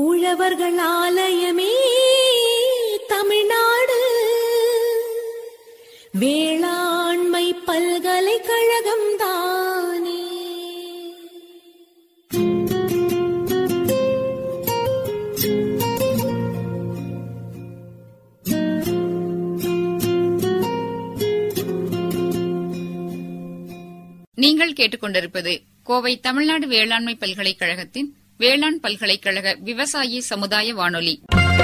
உழவர்கள் ஆலயமே தமிழ்நாடு வேளாண்மை பல்கலைக்கழகம் தானே நீங்கள் கேட்டுக்கொண்டிருப்பது கோவை தமிழ்நாடு வேளாண்மை பல்கலைக்கழகத்தின் வேளாண் பல்கலைக்கழக விவசாயி சமுதாய வானொலி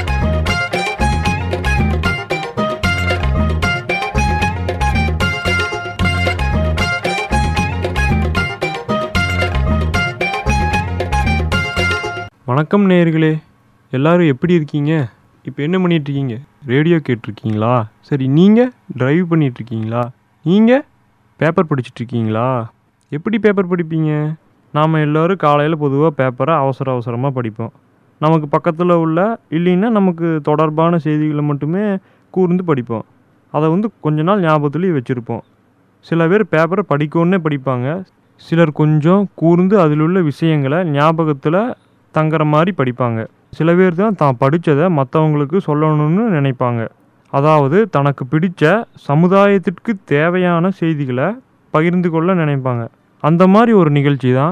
வணக்கம் நேயர்களே எல்லாரும் எப்படி இருக்கீங்க இப்போ என்ன பண்ணிட்டு இருக்கீங்க ரேடியோ கேட்டிருக்கீங்களா சரி நீங்கள் டிரைவ் பண்ணிட்டு இருக்கீங்களா நீங்கள் பேப்பர் படிச்சிட்டு இருக்கீங்களா எப்படி பேப்பர் படிப்பீங்க நாம் எல்லோரும் காலையில் பொதுவாக பேப்பரை அவசர அவசரமாக படிப்போம் நமக்கு பக்கத்தில் உள்ள இல்லைன்னா நமக்கு தொடர்பான செய்திகளை மட்டுமே கூர்ந்து படிப்போம் அதை வந்து கொஞ்ச நாள் ஞாபகத்துலேயே வச்சுருப்போம் சில பேர் பேப்பரை படிக்கணுன்னே படிப்பாங்க சிலர் கொஞ்சம் கூர்ந்து அதில் உள்ள விஷயங்களை ஞாபகத்தில் தங்குற மாதிரி படிப்பாங்க சில பேர் தான் தான் படித்ததை மற்றவங்களுக்கு சொல்லணும்னு நினைப்பாங்க அதாவது தனக்கு பிடிச்ச சமுதாயத்திற்கு தேவையான செய்திகளை பகிர்ந்து கொள்ள நினைப்பாங்க அந்த மாதிரி ஒரு நிகழ்ச்சி தான்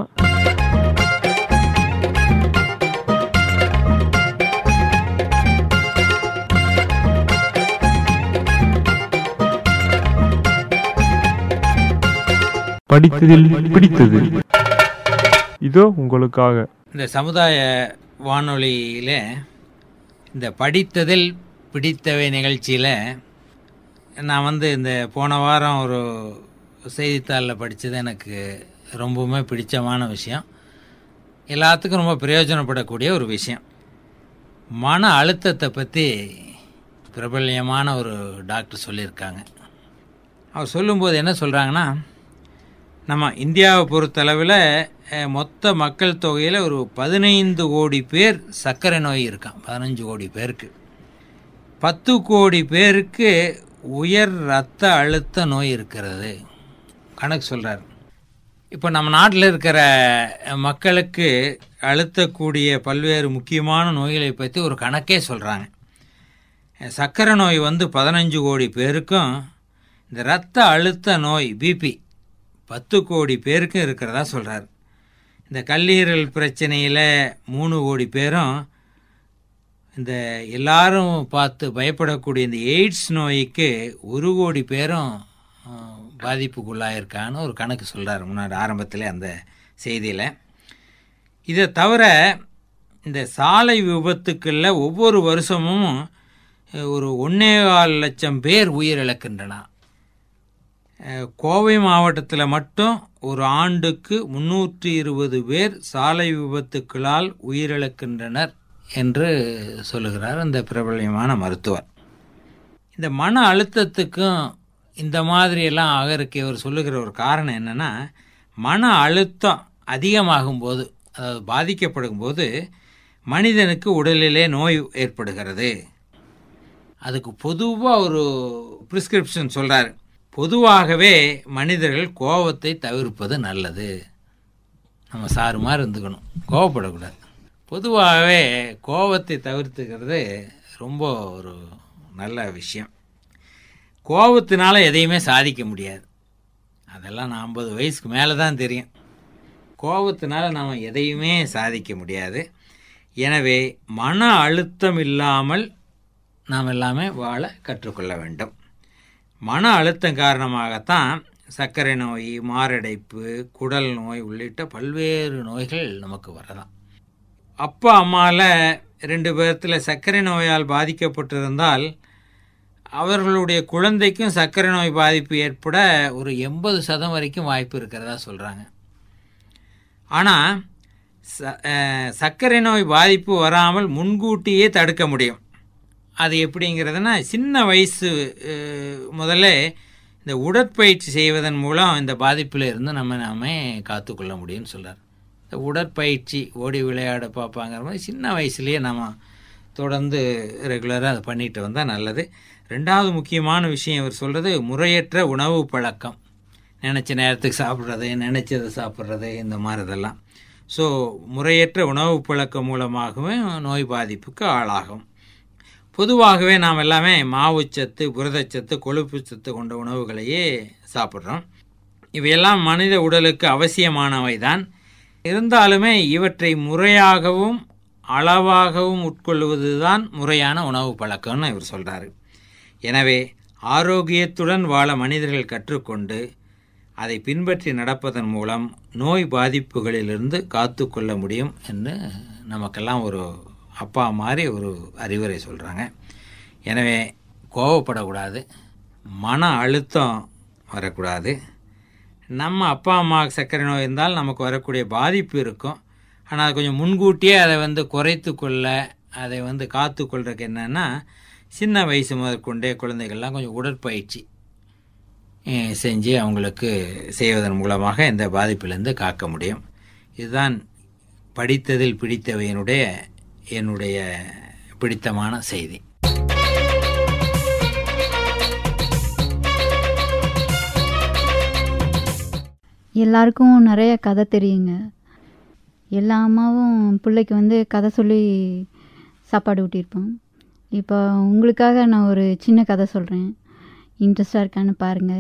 படித்ததில் பிடித்தது இதோ உங்களுக்காக இந்த சமுதாய வானொலியில் இந்த படித்ததில் பிடித்தவை நிகழ்ச்சியில் நான் வந்து இந்த போன வாரம் ஒரு செய்தித்தாளில் படித்தது எனக்கு ரொம்பவுமே பிடிச்சமான விஷயம் எல்லாத்துக்கும் ரொம்ப பிரயோஜனப்படக்கூடிய ஒரு விஷயம் மன அழுத்தத்தை பற்றி பிரபல்யமான ஒரு டாக்டர் சொல்லியிருக்காங்க அவர் சொல்லும்போது என்ன சொல்கிறாங்கன்னா நம்ம இந்தியாவை பொறுத்தளவில் அஹ், மொத்த மக்கள் தொகையில் ஒரு பதினைந்து கோடி பேர் சர்க்கரை நோய் இருக்கான் பதினஞ்சு கோடி பேருக்கு பத்து கோடி பேருக்கு உயர் இரத்த அழுத்த நோய் இருக்கிறது கணக்கு சொல்கிறார் இப்போ நம்ம நாட்டில் இருக்கிற அஹ், மக்களுக்கு அழுத்தக்கூடிய பல்வேறு முக்கியமான நோய்களை பற்றி ஒரு கணக்கே சொல்கிறாங்க சர்க்கரை நோய் வந்து பதினஞ்சு கோடி பேருக்கும் இந்த இரத்த அழுத்த நோய் பிபி பத்து கோடி பேருக்கும் இருக்கிறதா சொல்கிறார் இந்த கல்லீரல் பிரச்சனையில் மூணு கோடி பேரும் இந்த எல்லாரும் பார்த்து பயப்படக்கூடிய இந்த எய்ட்ஸ் நோய்க்கு ஒரு கோடி பேரும் அஹ், பாதிப்புக்குள்ளாயிருக்கான்னு ஒரு கணக்கு சொல்கிறார் முன்னாடி ஆரம்பத்தில் அந்த செய்தியில் இதை தவிர இந்த சாலை விபத்துக்களில் ஒவ்வொரு வருஷமும் அஹ், ஒரு ஒன்னே கால் லட்சம் பேர் உயிரிழக்கின்றன அஹ், கோவை மாவட்டத்தில் மட்டும் ஒரு ஆண்டுக்கு முன்னூற்றி இருபது பேர் சாலை விபத்துக்களால் உயிரிழக்கின்றனர் என்று சொல்லுகிறார் அந்த பிரபல்யமான மருத்துவர் இந்த மன அழுத்தத்துக்கும் இந்த மாதிரியெல்லாம் ஆகிறதுக்கு இவர் சொல்லுகிற ஒரு காரணம் என்னென்னா மன அழுத்தம் அதிகமாகும் போது அதாவது பாதிக்கப்படும் போது மனிதனுக்கு உடலிலே நோய் ஏற்படுகிறது அதுக்கு பொதுவாக ஒரு ப்ரிஸ்கிரிப்ஷன் சொல்கிறார் பொதுவாகவே மனிதர்கள் கோபத்தை தவிர்ப்பது நல்லது நம்ம சாரு மாதிரி இருந்துக்கணும் கோவப்படக்கூடாது பொதுவாகவே கோபத்தை தவிர்த்துக்கிறது ரொம்ப ஒரு நல்ல விஷயம் கோபத்தினால எதையுமே சாதிக்க முடியாது அதெல்லாம் நான் ஐம்பது வயசுக்கு மேலே தான் தெரியும் கோபத்தினால நாம் எதையுமே சாதிக்க முடியாது எனவே மன அழுத்தம் இல்லாமல் நாம் எல்லாமே வாழ கற்றுக்கொள்ள வேண்டும் மன அழுத்தம் காரணமாகத்தான் சர்க்கரை நோய் மாரடைப்பு குடல் நோய் உள்ளிட்ட பல்வேறு நோய்கள் நமக்கு வரலாம் அப்பா அம்மாவில் ரெண்டு பேர்த்தில் சர்க்கரை நோயால் பாதிக்கப்பட்டிருந்தால் அவர்களுடைய குழந்தைக்கும் சர்க்கரை நோய் பாதிப்பு ஏற்பட ஒரு எண்பது சதம் வரைக்கும் வாய்ப்பு இருக்கிறதா சொல்கிறாங்க ஆனால் ச அஹ், சர்க்கரை நோய் பாதிப்பு வராமல் முன்கூட்டியே தடுக்க முடியும் அது எப்படிங்கிறதுனா சின்ன வயசு அஹ், முதல்ல இந்த உடற்பயிற்சி செய்வதன் மூலம் இந்த பாதிப்பில் இருந்து நம்ம நாமே காத்துக்கொள்ள முடியும்னு சொல்கிறார் இந்த உடற்பயிற்சி ஓடி விளையாட பார்ப்பாங்கிற மாதிரி சின்ன வயசுலேயே நம்ம தொடர்ந்து ரெகுலராக அதை பண்ணிட்டு வந்தால் நல்லது ரெண்டாவது முக்கியமான விஷயம் இவர் சொல்கிறது முறையற்ற உணவு பழக்கம் நினச்ச நேரத்துக்கு சாப்பிட்றது நினச்சதை சாப்பிட்றது இந்த மாதிரி இதெல்லாம் ஸோ முறையற்ற உணவு பழக்கம் மூலமாகவே நோய் பாதிப்புக்கு ஆளாகும் பொதுவாகவே நாம் எல்லாமே மாவுச்சத்து புரதச்சத்து கொழுப்புச்சத்து கொண்ட உணவுகளையே சாப்பிட்றோம் இவையெல்லாம் மனித உடலுக்கு அவசியமானவை தான் இருந்தாலுமே இவற்றை முறையாகவும் அளவாகவும் உட்கொள்வது தான் முறையான உணவு பழக்கம்னு இவர் சொல்கிறாரு எனவே ஆரோக்கியத்துடன் வாழ மனிதர்கள் கற்றுக்கொண்டு அதை பின்பற்றி நடப்பதன் மூலம் நோய் பாதிப்புகளிலிருந்து காத்துக்கொள்ள முடியும் என்று நமக்கெல்லாம் ஒரு அப்பா மாதிரி ஒரு அறிவுரை சொல்கிறாங்க எனவே கோவப்படக்கூடாது மன அழுத்தம் வரக்கூடாது நம்ம அப்பா அம்மாவுக்கு சர்க்கரை நோய் இருந்தால் நமக்கு வரக்கூடிய பாதிப்பு இருக்கும் ஆனால் அது கொஞ்சம் முன்கூட்டியே அதை வந்து குறைத்து கொள்ள அதை வந்து காத்துக்கொள்றதுக்கு என்னென்னா சின்ன வயசு முதற்கொண்டே குழந்தைகள்லாம் கொஞ்சம் உடற்பயிற்சி அஹ், செஞ்சு அவங்களுக்கு செய்வதன் மூலமாக இந்த பாதிப்பிலிருந்து காக்க முடியும் இதுதான் படித்ததில் பிடித்தவையினுடைய என்னுடைய பிடித்தமான செய்தி எல்லாருக்கும் நிறைய கதை தெரியுங்க எல்லா அம்மாவும் பிள்ளைக்கு வந்து கதை சொல்லி சாப்பாடு ஊட்டியிருப்போம் இப்போ உங்களுக்காக நான் ஒரு சின்ன கதை சொல்கிறேன் இன்ட்ரெஸ்டாக இருக்கான்னு பாருங்கள்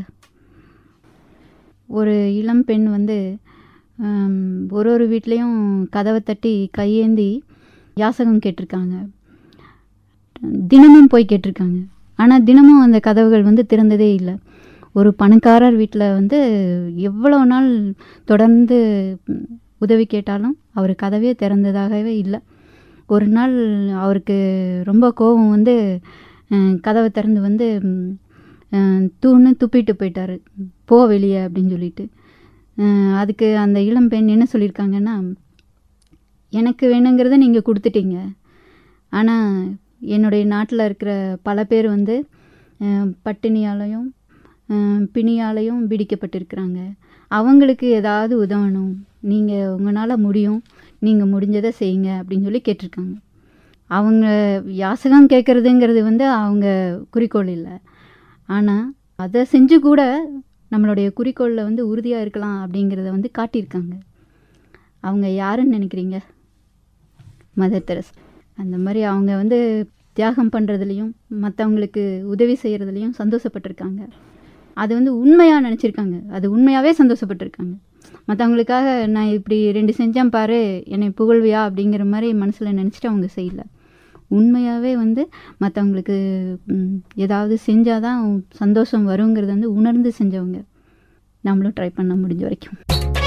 ஒரு இளம் பெண் வந்து ஹம், ஒரு ஒரு வீட்லேயும் கதவை தட்டி கையேந்தி யாசகம் கேட்டிருக்காங்க தினமும் போய் கேட்டிருக்காங்க ஆனால் தினமும் அந்த கதவுகள் வந்து திறந்ததே இல்லை ஒரு பணக்காரர் வீட்டில் வந்து எவ்வளோ நாள் தொடர்ந்து ம், உதவி கேட்டாலும் அவர் கதவே திறந்ததாகவே இல்லை ஒரு நாள் அவருக்கு ரொம்ப கோபம் வந்து அஹ், கதவை திறந்து வந்து ம், அஹ், தூன்னு துப்பிட்டு போயிட்டாரு போ வெளியே அப்படின்னு சொல்லிட்டு அஹ், அதுக்கு அந்த இளம் பெண் என்ன சொல்லியிருக்காங்கன்னா எனக்கு வேணுங்கிறத நீங்கள் கொடுத்துட்டீங்க ஆனால் என்னுடைய நாட்டில் இருக்கிற பல பேர் வந்து அஹ், பட்டினியாலையும் அஹ், பிணியாலையும் பிடிக்கப்பட்டிருக்கிறாங்க அவங்களுக்கு ஏதாவது உதவணும் நீங்கள் உங்களால் முடியும் நீங்கள் முடிஞ்சதை செய்யுங்க அப்படின்னு சொல்லி கேட்டிருக்காங்க அவங்க யாசகம் கேட்குறதுங்கிறது வந்து அவங்க குறிக்கோள் இல்லை ஆனால் அதை செஞ்சு கூட நம்மளுடைய குறிக்கோளில் வந்து உறுதியாக இருக்கலாம் அப்படிங்கிறத வந்து காட்டியிருக்காங்க அவங்க யாருன்னு நினைக்கிறீங்க மதர் தெரசா அந்த மாதிரி அவங்க வந்து தியாகம் பண்ணுறதுலையும் மற்றவங்களுக்கு உதவி செய்கிறதுலையும் சந்தோஷப்பட்டிருக்காங்க அது வந்து உண்மையாக நினச்சிருக்காங்க அது உண்மையாகவே சந்தோஷப்பட்டிருக்காங்க மற்றவங்களுக்காக நான் இப்படி ரெண்டு செஞ்சேன் பாரு என்னை புகழ்வியா அப்படிங்கிற மாதிரி மனசில் நினச்சிட்டு அவங்க செய்யல உண்மையாகவே வந்து மற்றவங்களுக்கு ம், ஏதாவது செஞ்சால் தான் சந்தோஷம் வருங்கிறத வந்து உணர்ந்து செஞ்சவங்க நம்மளும் ட்ரை பண்ண முடிஞ்ச வரைக்கும்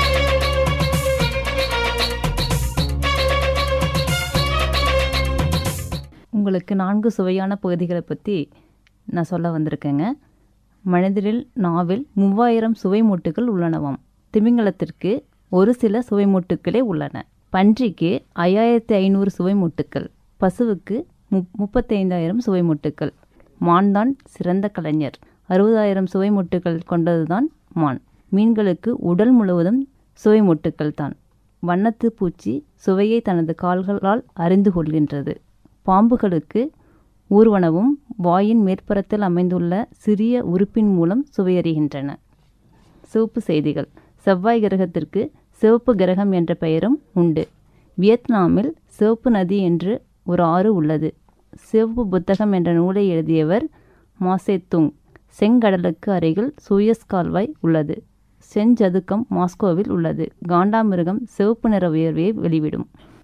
உங்களுக்கு நான்கு சுவையான பகுதிகளை பற்றி நான் சொல்ல வந்திருக்கேங்க மனிதரில் நாவில் மூவாயிரம் சுவை மூட்டுகள் உள்ளனவாம் திமிங்கலத்திற்கு ஒரு சில சுவை மூட்டுகளே உள்ளன பன்றிக்கு ஐயாயிரத்தி ஐநூறு சுவை மூட்டுகள் பசுவுக்கு மு முப்பத்தைந்தாயிரம் சுவை மூட்டுகள் மான் தான் சிறந்த கலைஞர் அறுபதாயிரம் சுவை மூட்டுகள் கொண்டதுதான் மான் மீன்களுக்கு உடல் முழுவதும் சுவை மூட்டுகள் தான் வண்ணத்து பூச்சி சுவையை தனது கால்களால் அறிந்து கொள்கின்றது பாம்புகளுக்கு ஊர்வனவும் வாயின் மேற்புறத்தில் அமைந்துள்ள சிறிய உறுப்பின் மூலம் சுவையறிகின்றன சிவப்பு செய்திகள் செவ்வாய் கிரகத்திற்கு சிவப்பு கிரகம் என்ற பெயரும் உண்டு வியட்நாமில் சிவப்பு நதி என்று ஒரு ஆறு உள்ளது சிவப்பு புத்தகம் என்ற நூலை எழுதியவர் மாசேத்துங் செங்கடலுக்கு அருகில் சூயஸ் கால்வாய் உள்ளது செஞ்சதுக்கம் மாஸ்கோவில் உள்ளது காண்டாமிருகம் சிவப்பு நிற உயர்வையை வெளிவிடும்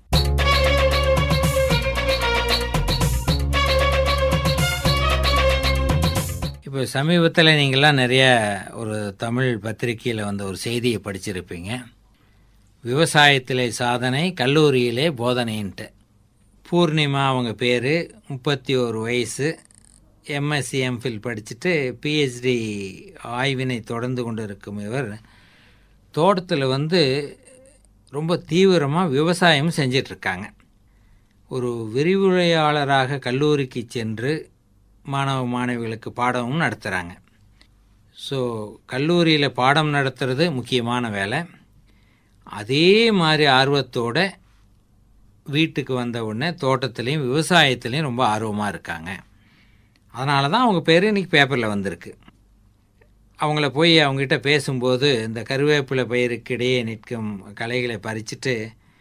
இப்போ சமீபத்தில் நீங்கள்லாம் நிறைய ஒரு தமிழ் பத்திரிக்கையில் வந்த ஒரு செய்தியை படிச்சிருப்பீங்க விவசாயத்திலே சாதனை கல்லூரியிலே போதனைன்ட்டு பூர்ணிமா அவங்க பேர் முப்பத்தி ஒரு வயசு எம்எஸ்சி எம்ஃபில் படிச்சுட்டு பிஹெச்டி ஆய்வினை தொடர்ந்து கொண்டு இருக்கும் இவர் தோட்டத்தில் வந்து ரொம்ப தீவிரமாக விவசாயம் செஞ்சிட்ருக்காங்க ஒரு விரிவுரையாளராக கல்லூரிக்கு சென்று மாணவ மாணவிகளுக்கு பாடமும் நடத்துகிறாங்க ஸோ கல்லூரியில் பாடம் நடத்துறது முக்கியமான வேலை அதே மாதிரி ஆர்வத்தோட வீட்டுக்கு வந்த உடனே தோட்டத்துலேயும் விவசாயத்துலேயும் ரொம்ப ஆர்வமாக இருக்காங்க அதனால தான் அவங்க பேர் இன்றைக்கி பேப்பரில் வந்திருக்கு அவங்கள போய் அவங்ககிட்ட பேசும்போது இந்த கருவேப்பிலை பயிருக்கிடையே நிற்கும் களைகளை பறிச்சுட்டு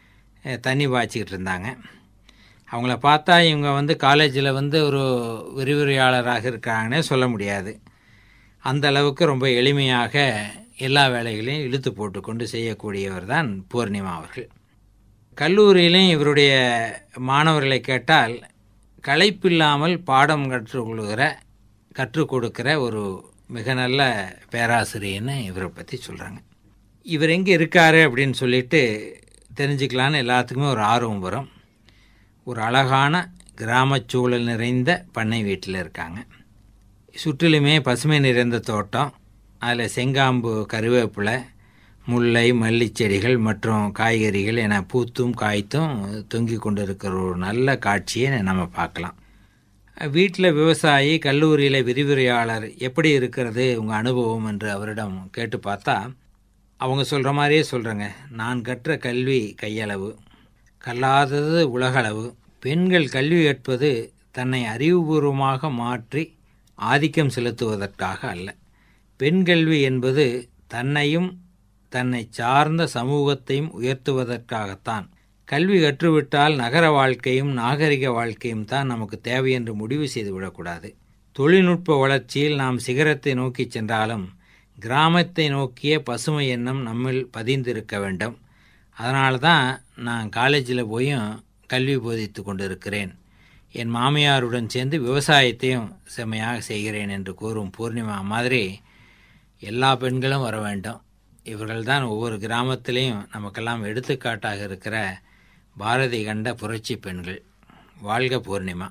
அஹ், தண்ணி பாய்ச்சிக்கிட்டு இருந்தாங்க அவங்கள பார்த்தா இவங்க வந்து காலேஜில் வந்து ஒரு விரிவுரையாளராக இருக்காங்கன்னே சொல்ல முடியாது அந்த அளவுக்கு ரொம்ப எளிமையாக எல்லா வேலைகளையும் இழுத்து போட்டுக்கொண்டு செய்யக்கூடியவர் தான் பூர்ணிமா அவர்கள் கல்லூரியிலையும் இவருடைய மாணவர்களை கேட்டால் களைப்பில்லாமல் பாடம் கற்றுக்கொள்கிற கற்றுக் கொடுக்கிற ஒரு மிக நல்ல பேராசிரியர்னு இவரை பற்றி சொல்கிறாங்க இவர் எங்கே இருக்காரு அப்படின்னு சொல்லிட்டு தெரிஞ்சுக்கலான்னு எல்லாத்துக்குமே ஒரு ஆர்வம் வரும் ஒரு அழகான கிராமச் சூழல் நிறைந்த பண்ணை வீட்டில் இருக்காங்க சுற்றிலுமே பசுமை நிறைந்த தோட்டம் அதில் செங்காம்பு கருவேப்பிலை முல்லை மல்லிச் செடிகள் மற்றும் காய்கறிகள் என பூத்தும் காய்த்தும் தொங்கி கொண்டு இருக்கிற ஒரு நல்ல காட்சியை நம்ம பார்க்கலாம் வீட்டில் விவசாயி கல்லூரியில் விரிவுரையாளர் எப்படி இருக்கிறது உங்கள் அனுபவம் என்று அவரிடம் கேட்டு பார்த்தா அவங்க சொல்கிற மாதிரியே சொல்கிறேங்க நான் கற்ற கல்வி கையளவு கல்லாதது உலகளவு பெண்கள் கல்வி கற்பது தன்னை அறிவுபூர்வமாக மாற்றி ஆதிக்கம் செலுத்துவதற்காக அல்ல பெண் கல்வி என்பது தன்னையும் தன்னை சார்ந்த சமூகத்தையும் உயர்த்துவதற்காகத்தான் கல்வி கற்றுவிட்டால் நகர வாழ்க்கையும் நாகரிக வாழ்க்கையும் தான் நமக்கு தேவை என்று முடிவு செய்து விடக்கூடாது தொழில்நுட்ப வளர்ச்சியில் நாம் சிகரத்தை நோக்கி சென்றாலும் கிராமத்தை நோக்கிய பசுமை எண்ணம் நம்மில் பதிந்திருக்க வேண்டும் அதனால தான் நான் காலேஜில் போயும் கல்வி போதித்து கொண்டிருக்கிறேன் என் மாமியாருடன் சேர்ந்து விவசாயத்தையும் செம்மையாக செய்கிறேன் என்று கூறும் பூர்ணிமா மாதிரி எல்லா பெண்களும் வர வேண்டும் இவர்கள்தான் ஒவ்வொரு கிராமத்திலையும் நமக்கெல்லாம் எடுத்துக்காட்டாக இருக்கிற பாரதி கண்ட புரட்சி பெண்கள் வாழ்க பூர்ணிமா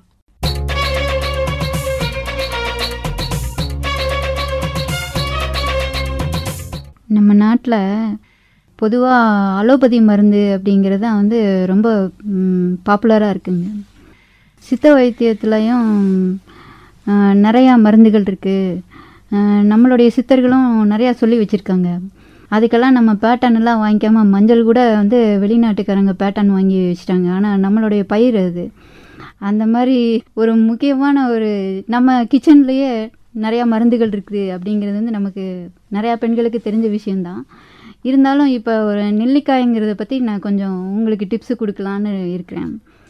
நம்ம நாட்டில் பொதுவாக அலோபதி மருந்து அப்படிங்கிறது தான் வந்து ரொம்ப பாப்புலராக இருக்குங்க சித்த வைத்தியத்துலேயும் நிறையா மருந்துகள் இருக்குது நம்மளுடைய சித்தர்களும் நிறையா சொல்லி வச்சுருக்காங்க அதுக்கெல்லாம் நம்ம பேட்டன் எல்லாம் வாங்கிக்காம மஞ்சள் கூட வந்து வெளிநாட்டுக்காரங்க பேட்டன் வாங்கி வச்சுட்டாங்க ஆனால் நம்மளுடைய பயிர் அது அந்த மாதிரி ஒரு முக்கியமான ஒரு நம்ம கிச்சன்லேயே நிறையா மருந்துகள் இருக்குது அப்படிங்கிறது வந்து நமக்கு நிறையா பெண்களுக்கு தெரிஞ்ச விஷயந்தான் இருந்தாலும் இப்போ ஒரு நெல்லிக்காய்ங்கிறத பற்றி நான் கொஞ்சம் உங்களுக்கு டிப்ஸு கொடுக்கலான்னு இருக்கிறேன்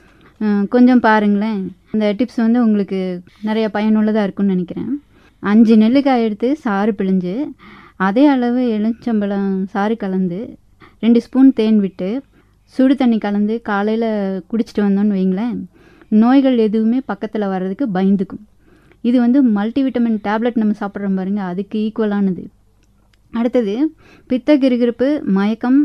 அஹ் கொஞ்சம் பாருங்களேன் அந்த டிப்ஸ் வந்து உங்களுக்கு நிறைய பயனுள்ளதாக இருக்கும்னு நினைக்கிறேன் அஞ்சு நெல்லிக்காய் எடுத்து சாறு பிழிஞ்சு அதே அளவு எலுச்சம்பழம் சாறு கலந்து ரெண்டு ஸ்பூன் தேன் விட்டு சுடு தண்ணி கலந்து காலையில் குடிச்சிட்டு வந்தோன்னு வைங்களேன் நோய்கள் எதுவுமே பக்கத்தில் வர்றதுக்கு பயந்துக்கும் இது வந்து மல்டிவிட்டமின் டேப்லெட் நம்ம சாப்பிட்றோம் பாருங்க அதுக்கு ஈக்குவலானது அடுத்தது பித்த கிருகிருப்பு மயக்கம்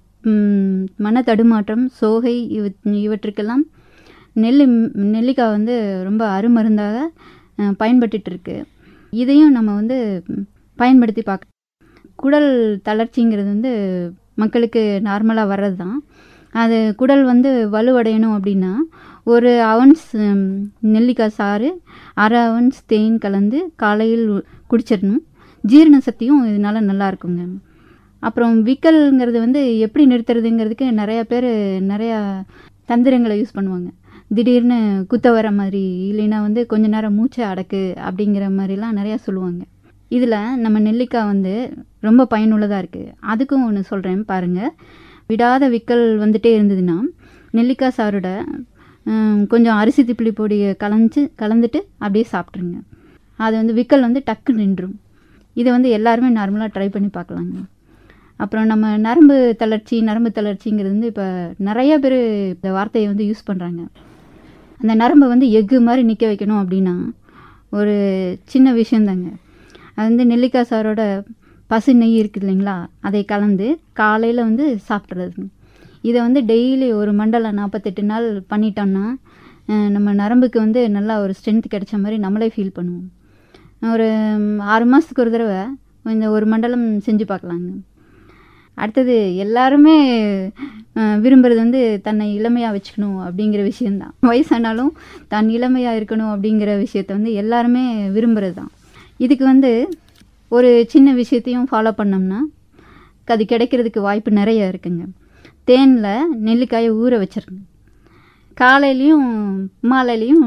ம், மன தடுமாற்றம் சோகை இவ இவற்றுக்கெல்லாம் நெல்லி நெல்லிக்காய் வந்து ரொம்ப அருமருந்தாக அஹ், பயன்பட்டுட்டு இருக்கு இதையும் நம்ம வந்து ம், பயன்படுத்தி பார்க்க குடல் தளர்ச்சிங்கிறது வந்து மக்களுக்கு நார்மலாக வர்றது தான் அது குடல் வந்து வலுவடையணும் அப்படின்னா ஒரு அவன்ஸ் ம், நெல்லிக்காய் சாறு அரை அவன்ஸ் தேன் கலந்து காலையில் உ- குடிச்சிடணும் ஜீரண சக்தியும் இதனால நல்லா இருக்குங்க அப்புறம் விக்கல்ங்கிறது வந்து எப்படி நிறுத்துறதுங்கிறதுக்கு நிறைய பேர் நிறையா தந்திரங்களை யூஸ் பண்ணுவாங்க திடீர்னு குத்த வர மாதிரி இல்லைன்னா வந்து கொஞ்ச நேரம் மூச்சை அடக்கு அப்படிங்கிற மாதிரிலாம் நிறையா சொல்லுவாங்க இதில் நம்ம நெல்லிக்காய் வந்து ரொம்ப பயனுள்ளதாக இருக்குது அதுக்கும் ஒன்று சொல்கிறேன் பாருங்கள் விடாத விக்கல் வந்துட்டே இருந்ததுன்னா நெல்லிக்காய் சாரோட ஹம், கொஞ்சம் அரிசி திப்பிலி பொடியை கலந்து கலந்துட்டு அப்படியே சாப்பிட்ருங்க அது வந்து விக்கல் வந்து டக்கு நின்றும் இதை வந்து எல்லாருமே நார்மலாக ட்ரை பண்ணி பார்க்கலாங்க அப்புறம் நம்ம நரம்பு தளர்ச்சி நரம்பு தளர்ச்சிங்கிறது வந்து இப்போ நிறைய பேர் இந்த வார்த்தையை வந்து யூஸ் பண்ணுறாங்க அந்த நரம்பை வந்து எஃகு மாதிரி நிற்க வைக்கணும் அப்படின்னா ஒரு சின்ன விஷயந்தாங்க அது வந்து நெல்லிக்காய் சாரோட பசு நெய் இருக்குது இல்லைங்களா அதை கலந்து காலையில் வந்து சாப்பிட்றது இதை வந்து டெய்லி ஒரு மண்டலம் நாற்பத்தெட்டு நாள் பண்ணிட்டோம்னா அஹ், நம்ம நரம்புக்கு வந்து நல்லா ஒரு ஸ்ட்ரென்த் கிடைச்ச மாதிரி நம்மளே ஃபீல் பண்ணுவோம் ஒரு ம், ஆறு மாதத்துக்கு ஒரு தடவை இந்த ஒரு மண்டலம் செஞ்சு பார்க்கலாங்க அடுத்தது எல்லாருமே அஹ், விரும்புறது வந்து தன்னை இளமையாக வச்சுக்கணும் அப்படிங்கிற விஷயந்தான் வயசானாலும் தான் இளமையாக இருக்கணும் அப்படிங்கிற விஷயத்த வந்து எல்லாருமே விரும்புகிறது தான் இதுக்கு வந்து ஒரு சின்ன விஷயத்தையும் ஃபாலோ பண்ணோம்னா அது கிடைக்கிறதுக்கு வாய்ப்பு நிறைய இருக்குங்க தேனில் நெல்லிக்காயை ஊற வச்சிருங்க காலையிலையும் மாலையிலையும்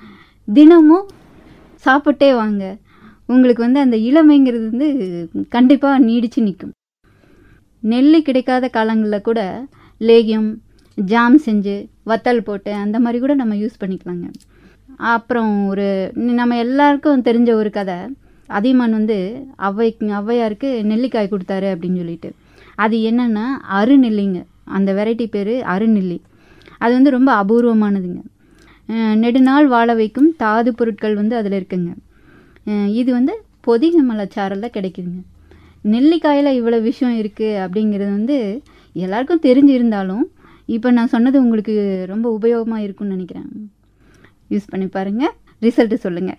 தினமும் சாப்பிட்டே வாங்க உங்களுக்கு வந்து அந்த இளமைங்கிறது வந்து கண்டிப்பாக நீடிச்சு நிற்கும் நெல்லி கிடைக்காத காலங்களில் கூட லேகியம் ஜாம் செஞ்சு வத்தல் போட்டு அந்த மாதிரி கூட நம்ம யூஸ் பண்ணிக்கலாங்க அப்புறம் ஒரு நம்ம எல்லாருக்கும் தெரிஞ்ச ஒரு கதை அதியமான் வந்து ஔவை ஔவையாருக்கு நெல்லிக்காய் கொடுத்தாரு அப்படின்னு சொல்லிட்டு அது என்னென்னா அருநெல்லிங்க அந்த வெரைட்டி பேர் அருநெல்லி அது வந்து ரொம்ப அபூர்வமானதுங்க அஹ் நெடுநாள் வாழ வைக்கும் தாது பொருட்கள் வந்து அதில் இருக்குங்க அஹ் இது வந்து பொதிகை மலைச்சாரலில் கிடைக்குதுங்க நெல்லிக்காயில் இவ்வளோ விஷயம் இருக்குது அப்படிங்கிறது வந்து எல்லாருக்கும் தெரிஞ்சிருந்தாலும் இப்போ நான் சொன்னது உங்களுக்கு ரொம்ப உபயோகமாக இருக்கும்னு நினைக்கிறேன் யூஸ் பண்ணி பாருங்கள் ரிசல்ட்டு சொல்லுங்கள்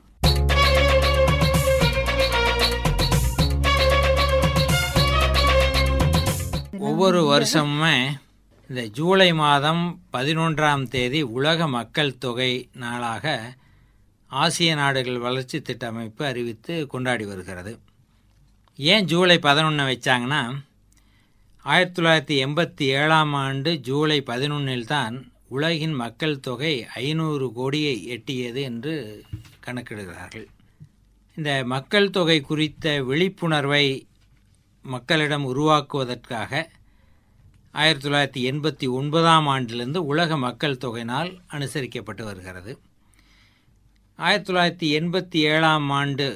ஒவ்வொரு வருஷமுமே இந்த ஜூலை மாதம் பதினொன்றாம் தேதி உலக மக்கள் தொகை நாளாக ஆசிய நாடுகள் வளர்ச்சி திட்ட அமைப்பு அறிவித்து கொண்டாடி வருகிறது ஏன் ஜூலை பதினொன்று வச்சாங்கன்னா ஆயிரத்தி தொள்ளாயிரத்தி எண்பத்தி ஏழாம் ஆண்டு ஜூலை பதினொன்றில் தான் உலகின் மக்கள் தொகை ஐநூறு கோடியை எட்டியது என்று கணக்கிடுகிறார்கள் இந்த மக்கள் தொகை குறித்த விழிப்புணர்வை மக்களிடம் உருவாக்குவதற்காக ஆயிரத்தி தொள்ளாயிரத்தி எண்பத்தி ஒன்பதாம் ஆண்டிலிருந்து உலக மக்கள் தொகை நாள் அனுசரிக்கப்பட்டு வருகிறது ஆயிரத்தி தொள்ளாயிரத்தி எண்பத்தி ஏழாம் ஆண்டு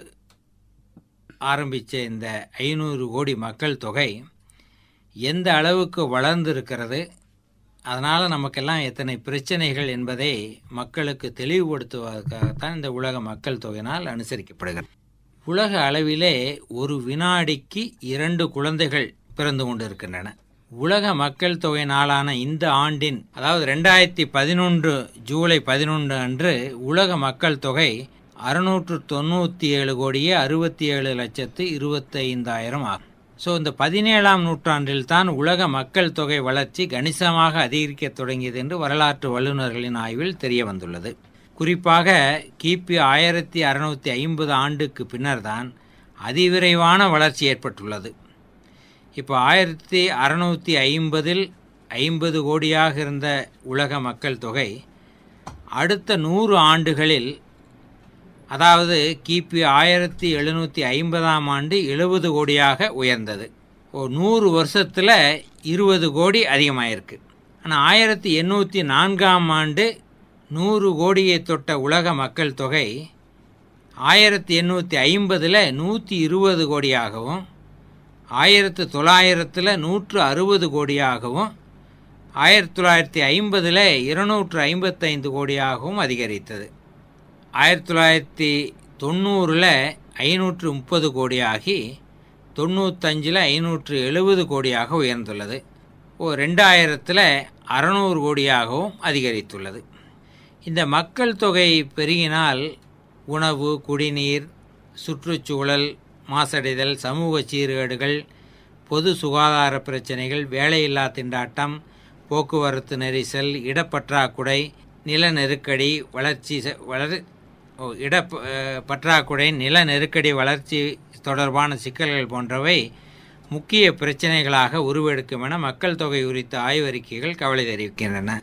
ஆரம்பித்த இந்த ஐநூறு கோடி மக்கள் தொகை எந்த அளவுக்கு வளர்ந்திருக்கிறது அதனால் நமக்கெல்லாம் எத்தனை பிரச்சனைகள் என்பதை மக்களுக்கு தெளிவுபடுத்துவதற்காகத்தான் இந்த உலக மக்கள் தொகை நாள் அனுசரிக்கப்படுகிறது உலக அளவிலே ஒரு வினாடிக்கு இரண்டு குழந்தைகள் பிறந்து கொண்டிருக்கின்றன உலக மக்கள் தொகை நாளான இந்த ஆண்டின் அதாவது ரெண்டாயிரத்தி பதினொன்று ஜூலை பதினொன்று அன்று உலக மக்கள் தொகை அறுநூற்று தொண்ணூற்றி ஏழு கோடியே அறுபத்தி ஏழு லட்சத்து இருபத்தைந்தாயிரம் ஆகும் ஸோ இந்த பதினேழாம் நூற்றாண்டில் தான் உலக மக்கள் தொகை வளர்ச்சி கணிசமாக அதிகரிக்கத் தொடங்கியது என்று வரலாற்று வல்லுநர்களின் ஆய்வில் தெரிய வந்துள்ளது குறிப்பாக கிபி ஆயிரத்தி அறுநூற்றி ஐம்பது ஆண்டுக்கு பின்னர்தான் அதிவிரைவான வளர்ச்சி ஏற்பட்டுள்ளது இப்போ ஆயிரத்தி அறநூற்றி ஐம்பதில் ஐம்பது கோடியாக இருந்த உலக மக்கள் தொகை அடுத்த நூறு ஆண்டுகளில் அதாவது கிபி ஆயிரத்தி எழுநூற்றி ஐம்பதாம் ஆண்டு எழுபது கோடியாக உயர்ந்தது ஓ நூறு வருஷத்தில் இருபது கோடி அதிகமாயிருக்கு ஆனால் ஆயிரத்தி எண்ணூற்றி நான்காம் ஆண்டு நூறு கோடியை தொட்ட உலக மக்கள் தொகை ஆயிரத்தி எண்ணூற்றி ஐம்பதில் நூற்றி இருபது கோடியாகவும் ஆயிரத்து தொள்ளாயிரத்தில் நூற்று அறுபது கோடியாகவும் ஆயிரத்தி தொள்ளாயிரத்தி ஐம்பதில் இருநூற்று ஐம்பத்தைந்து கோடியாகவும் அதிகரித்தது ஆயிரத்தி தொள்ளாயிரத்தி தொண்ணூறில் ஐநூற்று முப்பது கோடியாகி தொண்ணூத்தஞ்சில் ஐநூற்று எழுபது கோடியாக உயர்ந்துள்ளது ஓ ரெண்டாயிரத்தில் அறநூறு கோடியாகவும் அதிகரித்துள்ளது இந்த மக்கள் தொகை பெருகினால் உணவு குடிநீர் சுற்றுச்சூழல் மாசடைதல் சமூக சீர்கேடுகள் பொது சுகாதார பிரச்சனைகள் வேலையில்லா திண்டாட்டம் போக்குவரத்து நெரிசல் இடப்பற்றாக்குறை நில நெருக்கடி வளர்ச்சி ச- வளர் ஓ, இட அஹ், பற்றாக்குறை நில நெருக்கடி வளர்ச்சி தொடர்பான சிக்கல்கள் போன்றவை முக்கிய பிரச்சனைகளாக உருவெடுக்கும் என மக்கள் தொகை குறித்த ஆய்வறிக்கைகள் கவலை தெரிவிக்கின்றன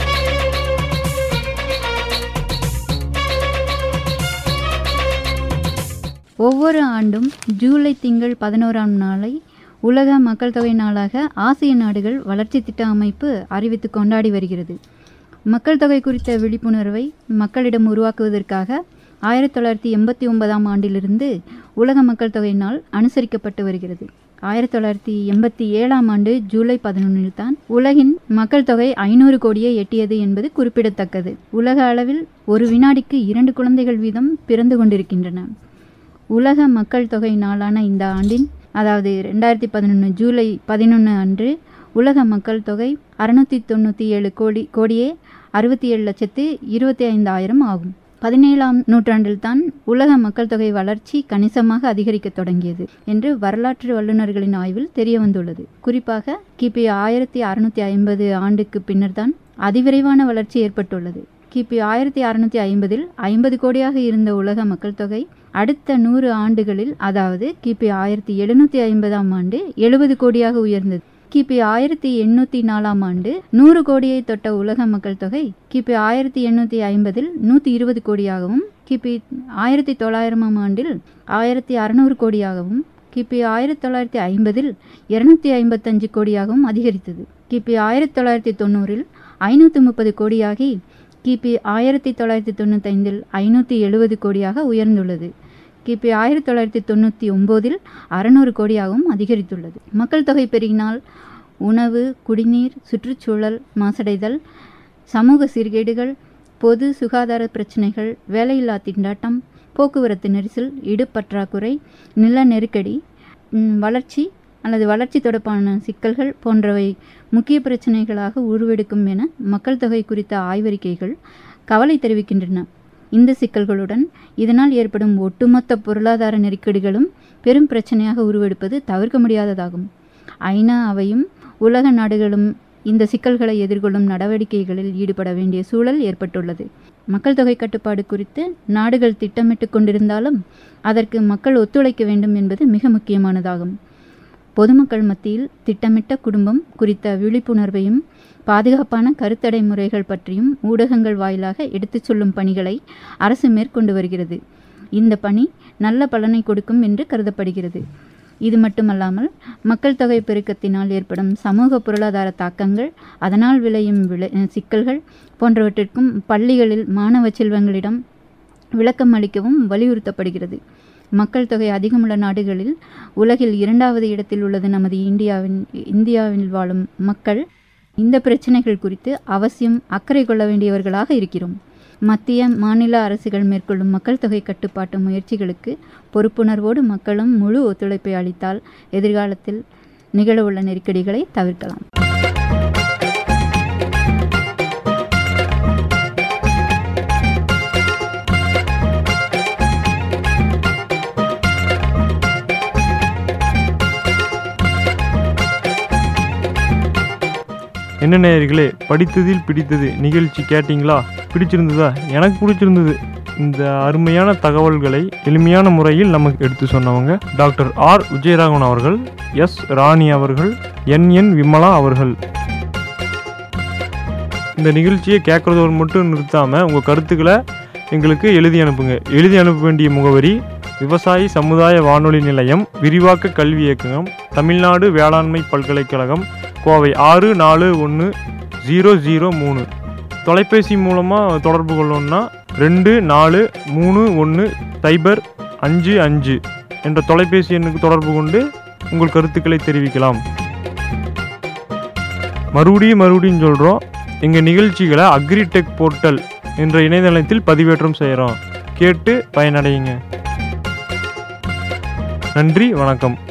ஒவ்வொரு ஆண்டும் ஜூலை திங்கள் பதினோராம் நாளை உலக மக்கள் தொகை நாளாக ஆசிய நாடுகள் வளர்ச்சி திட்ட அமைப்பு அறிவித்து கொண்டாடி வருகிறது மக்கள் தொகை குறித்த விழிப்புணர்வை மக்களிடம் உருவாக்குவதற்காக ஆயிரத்தி தொள்ளாயிரத்தி எண்பத்தி ஒன்பதாம் ஆண்டிலிருந்து உலக மக்கள் தொகை நாள் அனுசரிக்கப்பட்டு வருகிறது ஆயிரத்தி தொள்ளாயிரத்தி எண்பத்தி ஏழாம் ஆண்டு ஜூலை பதினொன்றில் தான் உலகின் மக்கள் தொகை ஐநூறு கோடியை எட்டியது என்பது குறிப்பிடத்தக்கது உலக அளவில் ஒரு வினாடிக்கு இரண்டு குழந்தைகள் வீதம் பிறந்து கொண்டிருக்கின்றன உலக மக்கள் தொகை நாளான இந்த ஆண்டின் அதாவது ரெண்டாயிரத்தி பதினொன்று ஜூலை பதினொன்று அன்று உலக மக்கள் தொகை அறுநூற்றி தொண்ணூற்றி ஏழு கோடி கோடியே அறுபத்தி ஏழு லட்சத்து இருபத்தி ஐந்தாயிரம் ஆகும் பதினேழாம் நூற்றாண்டில் தான் உலக மக்கள் தொகை வளர்ச்சி கணிசமாக அதிகரிக்கத் தொடங்கியது என்று வரலாற்று வல்லுநர்களின் ஆய்வில் தெரிய வந்துள்ளது குறிப்பாக கிபி ஆயிரத்தி அறுநூத்தி ஐம்பது ஆண்டுக்கு பின்னர்தான் அதிவிரைவான வளர்ச்சி ஏற்பட்டுள்ளது கிபி ஆயிரத்தி அறுநூத்தி ஐம்பதில் ஐம்பது கோடியாக இருந்த உலக மக்கள் தொகை அடுத்த நூறு ஆண்டுகளில் அதாவது கிபி ஆயிரத்தி எழுநூத்தி ஐம்பதாம் ஆண்டு எழுபது கோடியாக உயர்ந்தது கிபி ஆயிரத்தி எண்ணூற்றி நாலாம் ஆண்டு நூறு கோடியை தொட்ட உலக மக்கள் தொகை கிபி ஆயிரத்தி எண்ணூற்றி ஐம்பதில் நூற்றி இருபது கோடியாகவும் கிபி ஆயிரத்தி தொள்ளாயிரமாம் ஆண்டில் ஆயிரத்தி அறநூறு கோடியாகவும் கிபி ஆயிரத்தி தொள்ளாயிரத்தி ஐம்பதில் இருநூத்தி ஐம்பத்தஞ்சு கோடியாகவும் அதிகரித்தது கிபி ஆயிரத்தி தொள்ளாயிரத்தி தொண்ணூறில் ஐநூற்றி முப்பது கோடியாகி கிபி ஆயிரத்தி தொள்ளாயிரத்தி தொண்ணூத்தைந்தில் ஐநூற்றி எழுபது கோடியாக உயர்ந்துள்ளது கிபி ஆயிரத்தி தொள்ளாயிரத்தி தொண்ணூற்றி ஒம்போதில் அறநூறு கோடியாகவும் அதிகரித்துள்ளது மக்கள் தொகை பெருகினால் உணவு குடிநீர் சுற்றுச்சூழல் மாசடைதல் சமூக சீர்கேடுகள் பொது சுகாதார பிரச்சினைகள் வேலையில்லா திண்டாட்டம் போக்குவரத்து நெரிசல் இடுப்பற்றாக்குறை நில நெருக்கடி ம், வளர்ச்சி அல்லது வளர்ச்சி தொடர்பான சிக்கல்கள் போன்றவை முக்கிய பிரச்சனைகளாக உருவெடுக்கும் என மக்கள் தொகை குறித்த ஆய்வறிக்கைகள் கவலை தெரிவிக்கின்றன இந்த சிக்கல்களுடன் இதனால் ஏற்படும் ஒட்டுமொத்த பொருளாதார நெருக்கடிகளும் பெரும் பிரச்சனையாக உருவெடுப்பது தவிர்க்க முடியாததாகும் ஐநா அவையும் உலக நாடுகளும் இந்த சிக்கல்களை எதிர்கொள்ளும் நடவடிக்கைகளில் ஈடுபட வேண்டிய சூழல் ஏற்பட்டுள்ளது மக்கள் தொகை கட்டுப்பாடு குறித்து நாடுகள் திட்டமிட்டு கொண்டிருந்தாலும் அதற்கு மக்கள் ஒத்துழைக்க வேண்டும் என்பது மிக முக்கியமானதாகும் பொதுமக்கள் மத்தியில் திட்டமிட்ட குடும்பம் குறித்த விழிப்புணர்வையும் பாதுகாப்பான கருத்தடை முறைகள் பற்றியும் ஊடகங்கள் வாயிலாக எடுத்துச் சொல்லும் பணிகளை அரசு மேற்கொண்டு வருகிறது இந்த பணி நல்ல பலனை கொடுக்கும் என்று கருதப்படுகிறது இது மட்டுமல்லாமல் மக்கள் தொகை பெருக்கத்தினால் ஏற்படும் சமூக பொருளாதார தாக்கங்கள் அதனால் விளையும் விளை சிக்கல்கள் போன்றவற்றிற்கும் பள்ளிகளில் மாணவ செல்வங்களிடம் விளக்கம் அளிக்கவும் வலியுறுத்தப்படுகிறது மக்கள் தொகை அதிகமுள்ள நாடுகளில் உலகில் இரண்டாவது இடத்தில் உள்ளது நமது இந்தியாவின் இந்தியாவில் வாழும் மக்கள் இந்த பிரச்சனைகள் குறித்து அவசியம் அக்கறை கொள்ள வேண்டியவர்களாக இருக்கிறோம் மத்திய மாநில அரசுகள் மேற்கொள்ளும் மக்கள் தொகை கட்டுப்பாட்டு முயற்சிகளுக்கு பொறுப்புணர்வோடு மக்களும் முழு ஒத்துழைப்பை அளித்தால் எதிர்காலத்தில் நிகழவுள்ள நெருக்கடிகளை தவிர்க்கலாம் என்ன நேயர்களே படித்ததில் பிடித்தது நிகழ்ச்சி கேட்டிங்களா பிடிச்சிருந்ததா எனக்கு பிடிச்சிருந்தது இந்த அருமையான தகவல்களை எளிமையான முறையில் நமக்கு எடுத்து சொன்னவங்க டாக்டர் ஆர் விஜயராகவன் அவர்கள் எஸ் ராணி அவர்கள் என் என் விமலா அவர்கள் இந்த நிகழ்ச்சியை கேட்குறதோடு மட்டும் நிறுத்தாமல் உங்கள் கருத்துக்களை எங்களுக்கு எழுதி அனுப்புங்க எழுதி அனுப்ப வேண்டிய முகவரி விவசாயி சமுதாய வானொலி நிலையம் விரிவாக்க கல்வி இயக்ககம் தமிழ்நாடு வேளாண்மை பல்கலைக்கழகம் கோவை ஆறு நாலு ஒன்று ஜீரோ ஜீரோ மூணு தொலைபேசி மூலமாக தொடர்பு கொள்ளணும்னா ரெண்டு நாலு மூணு ஒன்று சைபர் அஞ்சு அஞ்சு என்ற தொலைபேசி எண்ணுக்கு தொடர்பு கொண்டு உங்கள் கருத்துக்களை தெரிவிக்கலாம் மறுபடியும் மறுபடியும் சொல்கிறோம் எங்கள் நிகழ்ச்சிகளை அக்ரிடெக் போர்ட்டல் என்ற இணையதளத்தில் பதிவேற்றம் செய்கிறோம் கேட்டு பயனடையுங்க நன்றி வணக்கம்